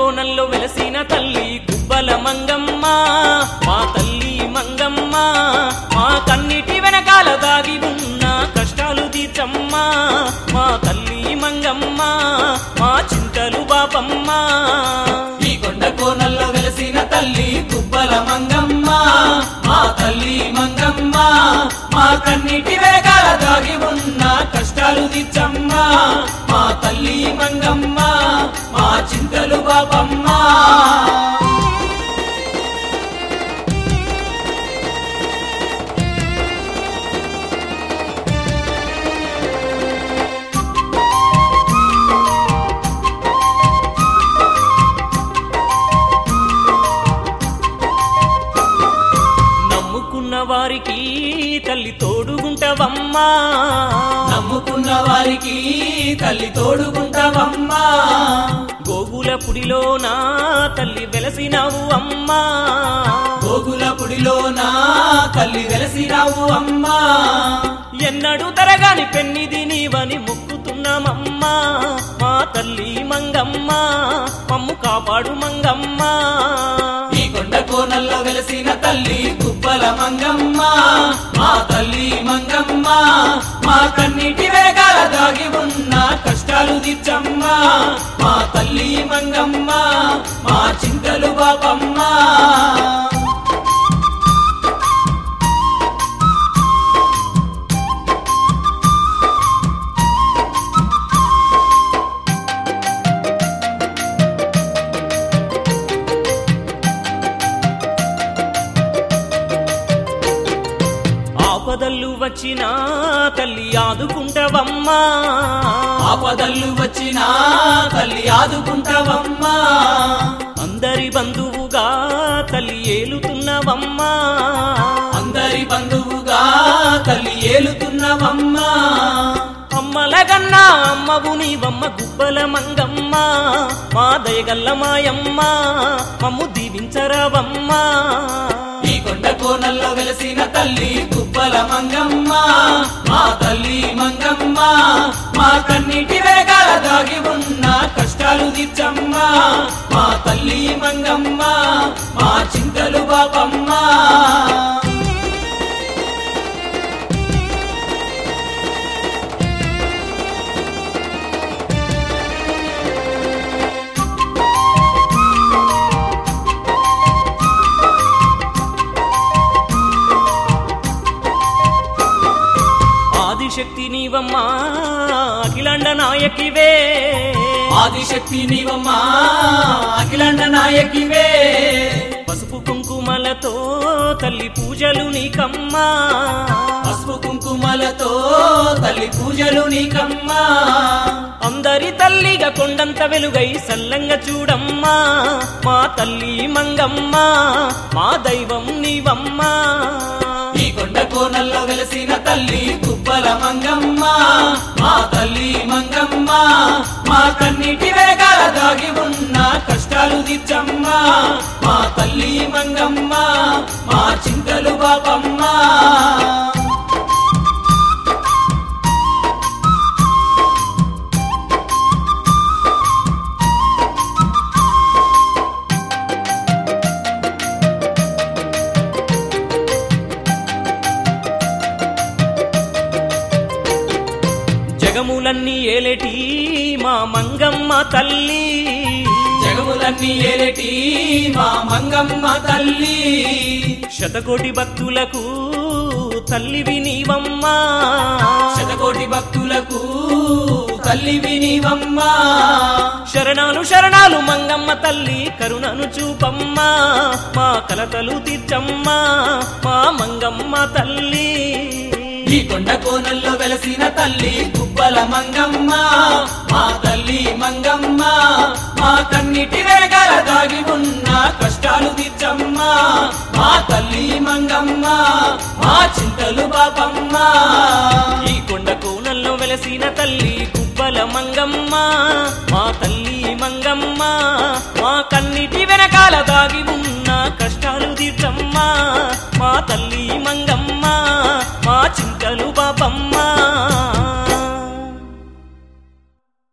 కోనల్లో వెలసిన తల్లి గుబ్బల మంగమ్మ మా తల్లి మంగమ్మ మా కన్నిటి వెనకాల దాగి ఉన్న కష్టాలు తీర్చమ్మ మా తల్లి మంగమ్మ మా చింతలు బాపమ్మ ఈ కొండ కోనల్లో వెలసిన తల్లి కుబ్బల మంగమ్మ మా తల్లి మంగమ్మ మా కన్నిటి వెనకాల దాగి ఉన్న కష్టాలు తీర్చమ్మ మా తల్లి మంగమ్మ మా చింతలు బాపమ్మ నమ్ముకున్న వారికి తల్లి తోడుగుంటవమ్మా నమ్ముకున్న వారికి తల్లి తోడుకుంటావమ్మా గోగుల పుడిలోన తల్లి వెలసినావు అమ్మా గోగుల పుడిలోన తల్లి వెలసినావు అమ్మా ఎన్నడు తరగాని పెన్నిది నీవని మొక్కుతున్నామమ్మా మా తల్లి మంగమ్మ మమ్ము కాపాడు మంగమ్మ ఈ కొండ కోనల్లో వెలసిన తల్లి కుప్పల మంగమ్మ మా తల్లి మంగమ్మ మా కన్నిటి వేగాల దాగి ఉన్న కష్టాలు తీర్చమ్మ మా తల్లి మంగమ్మ మా చింతలు బాపమ్మ ఆపదల్లు వచ్చిన తల్లి ఆదుకుంటవమ్మా ఆపదల్లు వచ్చినా తల్లి ఆదుకుంటావమ్మా అందరి బంధువుగా తల్లి ఏలుతున్నవమ్మా అందరి బంధువుగా తల్లి ఏలుతున్నవమ్మా అమ్మల గన్నా అమ్మవు నీవమ్మ గుబ్బల మంగమ్మ మా దయగల్ల మాయమ్మ మమ్ము దీవించరవమ్మా ఈ కొండ కోనల్లో వెలసిన తల్లి కుప్పల మంగమ్మ మా తల్లి మంగమ్మ మా కన్నిటి వేగాల దాగి ఉన్న కష్టాలు తీర్చమ్మ మా తల్లి మంగమ్మ మా చింతలు బాపమ్మ ఆదిశక్తి నీవమ్మా అఖిలాండ నాయకివే ఆదిశక్తి నీవమ్మా అఖిలండ నాయకివే పసుపు కుంకుమలతో తల్లి పూజలు నీకమ్మా పసుపు కుంకుమలతో తల్లి పూజలు నీకమ్మా అందరి తల్లిగా కొండంత వెలుగై సల్లంగా చూడమ్మా మా తల్లి మంగమ్మ మా దైవం నీవమ్మా ఈ కొండ కోనల్లో వెలసిన తల్లి కుప్పల మంగమ్మ మా తల్లి మంగమ్మ మా కన్నిటి వేగాల దాగి ఉన్న కష్టాలు తీర్చమ్మ మా తల్లి మంగమ్మ మా చింతలు బాపమ్మ జగములన్నీ ఏలేటి మా మంగమ్మ తల్లి జగములన్నీ ఏలటి మా మంగమ్మ తల్లి శతకోటి భక్తులకు తల్లివి నీవమ్మా శతకోటి భక్తులకు తల్లివి నీవమ్మా శరణాలు శరణాలు మంగమ్మ తల్లి కరుణను చూపమ్మా మా కలతలు తీర్చమ్మా మా మంగమ్మ తల్లి ఈ కొండ కోనల్లో వెలసిన తల్లి కుప్పల మంగమ్మ మా తల్లి మంగమ్మ మా కన్నిటి వేగాల దాగి ఉన్న కష్టాలు తీర్చమ్మ మా తల్లి మంగమ్మ మా చింతలు బాపమ్మ ఈ కొండ కోనల్లో వెలసిన తల్లి గుబ్బల మంగమ్మ మా తల్లి మంగమ్మ మా కన్నిటి వెనకాల దాగి ఉన్న కష్టాలు తీర్చమ్మా మా తల్లి మంగమ్మ మా చింతలు బా